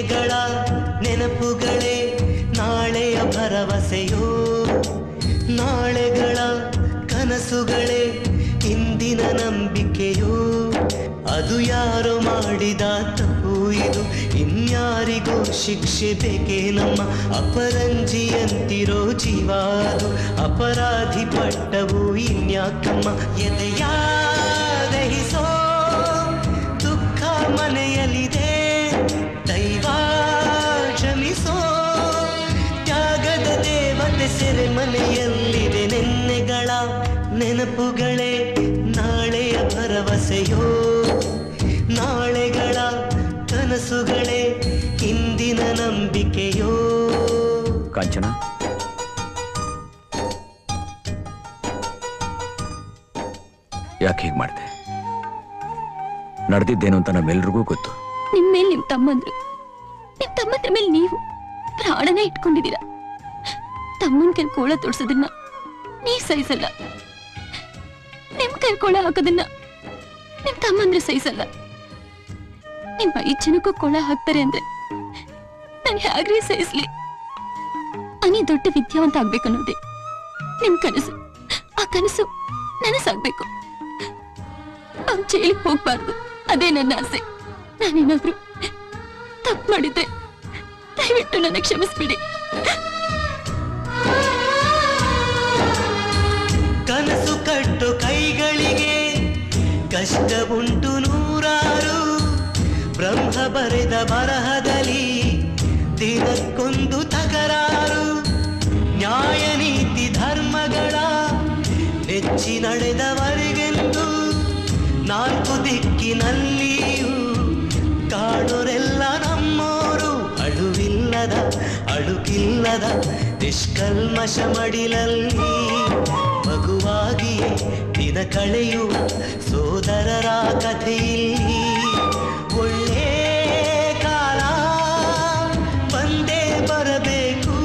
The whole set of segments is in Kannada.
ನಿನ್ನೆಗಳ ನೆನಪುಗಳೇ ನಾಳೆಯ ಭರವಸೆಯೋ ನಾಳೆಗಳ ಕನಸುಗಳೇ ಇಂದಿನ ನಂಬಿಕೆಯೋ ಅದು ಯಾರೋ ಮಾಡಿದ ತಪ್ಪು ಇದು ಇನ್ಯಾರಿಗೋ ಶಿಕ್ಷೆ ಬೇಕೇ ನಮ್ಮ ಅಪರಂಜಿಯಂತಿರೋ ಜೀವ ಅದು ಅಪರಾಧಿ ಪಟ್ಟವು ಇನ್ಯಾಕಮ್ಮ ಎದೆಯ ದಹಿಸೋ ದುಃಖ ಮನೆಯಲ್ಲಿದೆ ದೈವ ಕ್ಷಮಿಸೋ ತ್ಯಾಗದ ದೇವತೆ ಸೆರೆ ಮನೆಯಲ್ಲಿದೆ ನೆನ್ನೆಗಳ ನೆನಪುಗಳೇ ನಾಳೆಯ ಭರವಸೆಯೋ ನಾಳೆಗಳ ಕನಸುಗಳೇ ಇಂದಿನ ನಂಬಿಕೆಯೋ ಕಾಂಚನ ಯಾಕೆ ಹೀಗೆ ಮಾಡಿದೆ ನಡೆದಿದ್ದೇನು ಅಂತ ನಮ್ಮೆಲ್ರಿಗೂ ಗೊತ್ತು ನಿಮ್ ಮೇಲೆ ನಿಮ್ ತಮ್ಮಂದ್ರು ನಿಮ್ ತಮ್ಮಂದ್ರ ಮೇಲೆ ನೀವು ಪ್ರಾಣನೇ ಇಟ್ಕೊಂಡಿದ್ದೀರಾ ತಮ್ಮನ್ ಕೈ ಕೋಳ ತೋರ್ಸೋದನ್ನ ನೀವ್ ಸಹಿಸಲ್ಲ ನಿಮ್ ಕೈ ಕೋಳ ಹಾಕೋದನ್ನ ನಿಮ್ ತಮ್ಮಂದ್ರೆ ಸಹಿಸಲ್ಲ ನಿಮ್ ಐದ್ ಜನಕ್ಕೂ ಕೋಳ ಹಾಕ್ತಾರೆ ಅಂದ್ರೆ ನಾನು ಹೇಗ್ರಿ ಸಹಿಸ್ಲಿ ಅನಿ ದೊಡ್ಡ ವಿದ್ಯಾವಂತ ಆಗ್ಬೇಕು ಅನ್ನೋದೇ ನಿಮ್ ಕನಸು ಆ ಕನಸು ನನಸಾಗ್ಬೇಕು ಅವ್ನ್ ಜೈಲಿಗೆ ಹೋಗ್ಬಾರ್ದು ಅದೇ ನನ್ನ ಆಸೆ ನಾನೇನಾದ್ರೂ ತಪ್ಪು ಮಾಡಿದ್ರೆ ದಯವಿಟ್ಟು ನನ್ನ ಕ್ಷಮಿಸ್ಬಿಡಿ ಕನಸು ಕಟ್ಟು ಕೈಗಳಿಗೆ ಕಷ್ಟ ಉಂಟು ನೂರಾರು ಬ್ರಹ್ಮ ಬರೆದ ಬರಹದಲ್ಲಿ ದಿನಕ್ಕೊಂದು ತಕರಾರು ನ್ಯಾಯ ನೀತಿ ಧರ್ಮಗಳ ನೆಚ್ಚಿ ನಡೆದವರಿಗೆಂದು ನಾಲ್ಕು ದಿಕ್ಕಿನಲ್ಲಿಯೂ ಕಾಣೋರೆಲ್ಲ ನಮ್ಮೋರು ಅಳುವಿಲ್ಲದ ಅಳುಕಿಲ್ಲದ ನಿಷ್ಕಲ್ಮಶ ಮಡಿಲಲ್ಲಿ ಮಗುವಾಗಿಯೇ ದಿನ ಕಳೆಯುವ ಸೋದರರ ಕಥೆಯಲ್ಲಿ ಒಳ್ಳೆ ಕಾಲ ಬಂದೇ ಬರಬೇಕು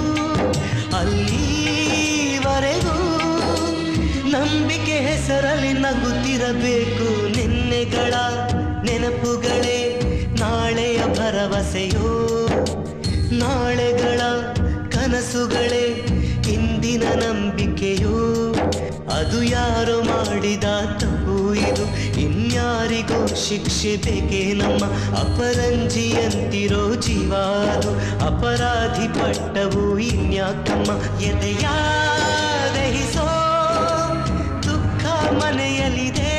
ಅಲ್ಲಿವರೆಗೂ ನಂಬಿಕೆ ಹೆಸರಲ್ಲಿ ನಗುತ್ತಿರಬೇಕು ನಿನ್ನೆಗಳ ನೆನಪುಗಳೇ ನಾಳೆಯ ಭರವಸೆಯೋ ನಾಳೆಗಳ ಕನಸುಗಳೇ ಇಂದಿನ ನಂಬಿಕೆಯೋ ಅದು ಯಾರೋ ಮಾಡಿದ ತಪ್ಪು ಇದು ಇನ್ಯಾರಿಗೋ ಶಿಕ್ಷೆ ಬೇಕೇ ನಮ್ಮ ಅಪರಂಜಿಯಂತಿರೋ ಜೀವ ಅದು ಅಪರಾಧಿ ಪಟ್ಟವು ಇನ್ಯಾಕಮ್ಮ ಎದೆಯ ದಹಿಸೋ ದುಃಖ ಮನೆಯಲ್ಲಿದೆ